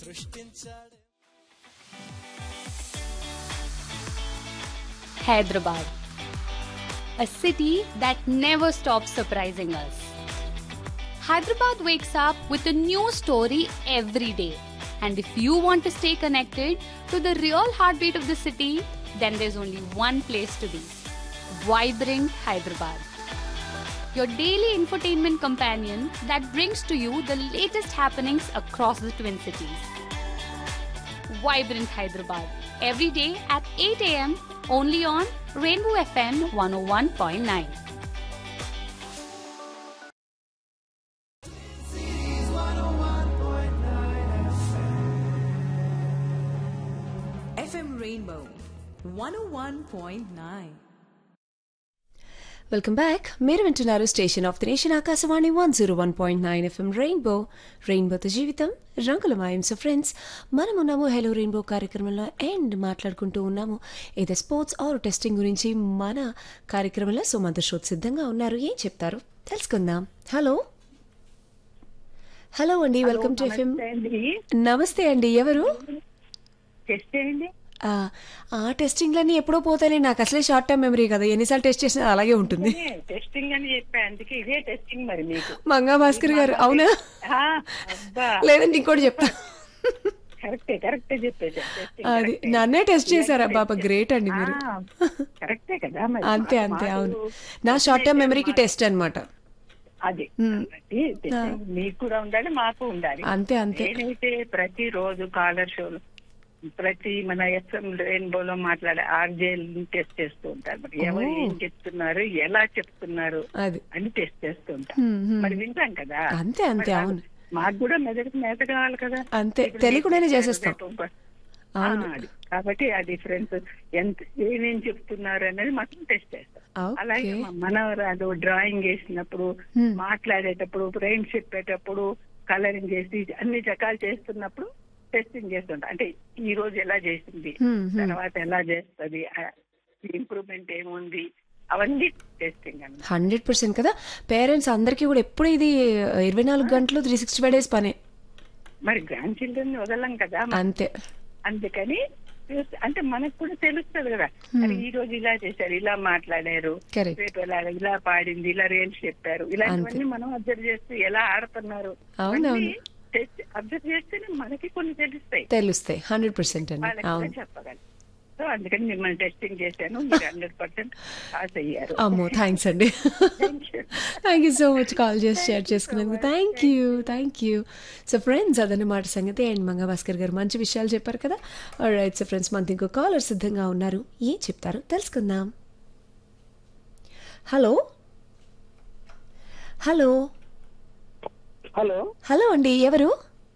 సృష్టించాడు Hyderabad, a city that never stops surprising us. Hyderabad wakes up with a new story every day. And if you want to stay connected to the real heartbeat of the city, then there's only one place to be Vibrant Hyderabad. Your daily infotainment companion that brings to you the latest happenings across the Twin Cities. Vibrant Hyderabad every day at 8 a.m. only on Rainbow FM 101.9. FM Rainbow 101.9. Welcome back మీరు వింటున్నారు station of the nation Akashvani one zero one point nine FM Rainbow రెయిన్బోతో జీవితం రంగుల మాయం so friends మనం ఉన్నాము hello rainbow కార్యక్రమంలో and మాట్లాడుకుంటూ ఉన్నాము ఏదో స్పోర్ట్స్ ఆర్ టెస్టింగ్ గురించి మన కార్యక్రమంలో సుమంత శ్రోత్ సిద్ధంగా ఉన్నారు ఏం చెప్తారు తెలుసుకుందాం హలో హలో అండి వెల్కమ్ టు ఎఫ్ఎం నమస్తే అండి ఎవరు టెస్ట్ చేయండి ఆ, ఆ టెస్టింగ్లన్నీ ఎప్పుడో పోతాయి నాకు అసలే షార్ట్ టైం మెమరీ కదా ఎన్నిసార్లు టెస్ట్ చేసినా అలాగే ఉంటుంది టెస్టింగ్ అని చెప్పా అందుకే ఇదే టెస్టింగ్ మరి మీకు మంగా భాస్కర్ గారు అవునా ఆ, అబ్బా లేదంటే ఇంకోటి చెప్తా కరెక్టే కరెక్టే చెప్పేసా టెస్టింగ్ అది నన్నే టెస్ట్ చేశారా పాప గ్రేట్ అండి మీరు కరెక్టే కదా మరి అంతే అంతే మాకు అవును నా షార్ట్ టైం మెమరీకి టెస్ట్ అన్నమాట అది కాబట్టి testing మీకు కూడా ఉండాలి మాకు ఉండాలి అంతే అంతే నేనైతే ప్రతి రోజు కాలర్ షోలు ప్రతి మన ఎఫ్ఎం రెయిన్బోలో మాట్లాడే ఆర్జేల్ టెస్ట్ చేస్తూ ఉంటారు మరి ఎవరు ఏం చెప్తున్నారు ఎలా చెప్తున్నారు అది అని టెస్ట్ చేస్తూ ఉంటారు హ్మ్, హ్మ్. మరి వింటాం కదా అంతే అంతే మరి అవును మాకు కూడా మెదడుకు మేత కావాలి కదా అంతే ఇప్పుడు తెలియకుండానే మీరు చేసేస్తాం రేపు ఆ, అవును అది. కాబట్టి ఆ డిఫరెన్స్ ఎంత ఏమేం చెప్తున్నారు అనేది మాత్రం టెస్ట్ చేస్తాం ఓకే అలాగే మా మనవరాలు డ్రాయింగ్ వేసినప్పుడు Hmm. మాట్లాడేటప్పుడు బ్రెయిన్ చెప్పేటప్పుడు కలరింగ్ చేసి అన్ని రకాలు చేస్తున్నప్పుడు టెస్టింగ్ చేస్తుంటా అంటే ఈ రోజు ఎలా చేసింది Hmm, hmm. తర్వాత ఎలా చేస్తుంది ఇంప్రూవ్మెంట్ ఏముంది అవన్నీ టెస్టింగ్ అన్నమాట హండ్రెడ్ పర్సెంట్ కదా పేరెంట్స్ అందరికీ కూడా ఎప్పుడు ఇది ఇరవై నాలుగు గంటలు త్రీ సిక్స్టీ ఫైవ్ డేస్ పనే మరి గ్రాండ్ చిల్డ్రన్ వదలం కదా అంతే అందుకని చూస్తే- అంటే మనకు కూడా తెలుస్తుంది కదా మరి ఈ రోజు ఇలా చేశారు ఇలా మాట్లాడారు కరెక్ట్ రేపు ఇలా ఇలా పాడింది ఇలా రేంజ్ చెప్పారు ఇలాంటివన్నీ మనం అబ్జర్వ్ చేస్తూ ఎలా ఆడుతున్నారు అవునవును. అబ్జర్వ్ చేస్తేనే మనకి కొన్ని తెలుస్తాయి తెలుస్తాయి హండ్రెడ్ పర్సెంట్ అండి వాళ్ళకి కూడా అవును చెప్పగలం సో అందుకని మిమ్మల్ని టెస్టింగ్ చేశాను మీరు హండ్రెడ్ పర్సెంట్ పాస్ అయ్యారు అమ్మో థ్యాంక్స్ అండి Thank you. Thank you so much call చేసి షేర్ చేసుకున్నందుకు thank you thank you so friends అదన్నమాట సంగతి అండ్ మంగా భాస్కర్ గారు మంచి విషయాలు చెప్పారు కదా రైట్ సో ఫ్రెండ్స్ మనకి ఇంకో కాలర్ సిద్ధంగా ఉన్నారు ఏం చెప్తారు తెలుసుకుందాం హలో హలో హలో హలో అండి ఎవరు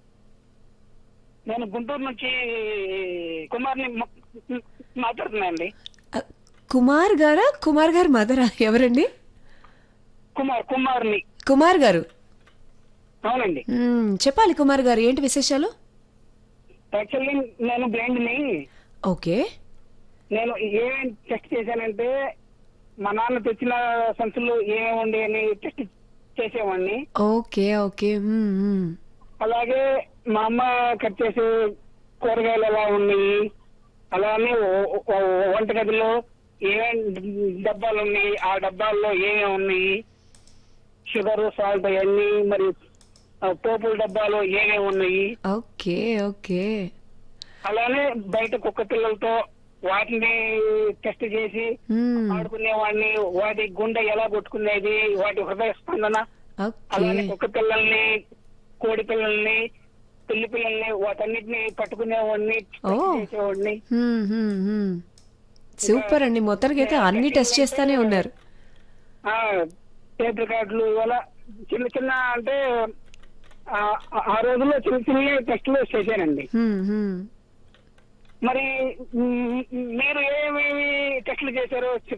నేను గుంటూరు నుంచి కుమార్ని మ- మాట్లాడుతున్నా అండి అ, కుమార్ గారా కుమార్ గారు మదరా ఎవరండి కుమార్ కుమార్ని కుమార్ గారు అవునండి మ్మ్, చెప్పాలి కుమార్ గారు ఏంటి విశేషాలు యాక్చువల్లీ నేను బ్లైండ్ ని ఓకే నేను ఏమేమి టెస్ట్ చేశానంటే మా నాన్న తెచ్చిన సంచులు ఏమేమి ఉండే అని టెస్ట్ చేసేవాడిని ఓకే ఓకే మ్మ్, మ్మ్. అలాగే మా అమ్మ కట్ చేసే కూరగాయలు ఎలా ఉన్నాయి అలానే ఓ- ఓ- వంటగదిలో ఏమేమి డబ్బాలు ఉన్నాయి ఆ డబ్బాల్లో ఏమేమి ఉన్నాయి షుగర్ సాల్ట్ అవన్నీ మరి ఆ పోపుల డబ్బాలు ఏమేమి ఉన్నాయి ఓకే ఓకే అలానే బయట కుక్క పిల్లలతో వాటిని టెస్ట్ చేసి మ్మ్. ఆడుకునేవాడిని వాటి గుండె ఎలా కొట్టుకునేది వాటి హృదయ స్పందన ఓకే అలానే కుక్క పిల్లల్ని కోడి పిల్లల్ని పిల్లి పిల్లల్ని వాటన్నిటిని పట్టుకునేవాడిని ఓ. చేసేవాడిని హ్మ్, హ్మ్, హ్మ్. సూపర్ అండి మొత్తానికి అయితే అన్ని టెస్ట్ చేస్తానే ఉన్నారు ఆ టేప్ రికార్డులు ఇవాళ చిన్న చిన్న అంటే ఆ ఆ రోజుల్లో చిన్న చిన్న టెస్టులు చేశానండి హ్మ్, హ్మ్. మరి మ్, మీరు ఏమేమి టెస్టులు చేశారో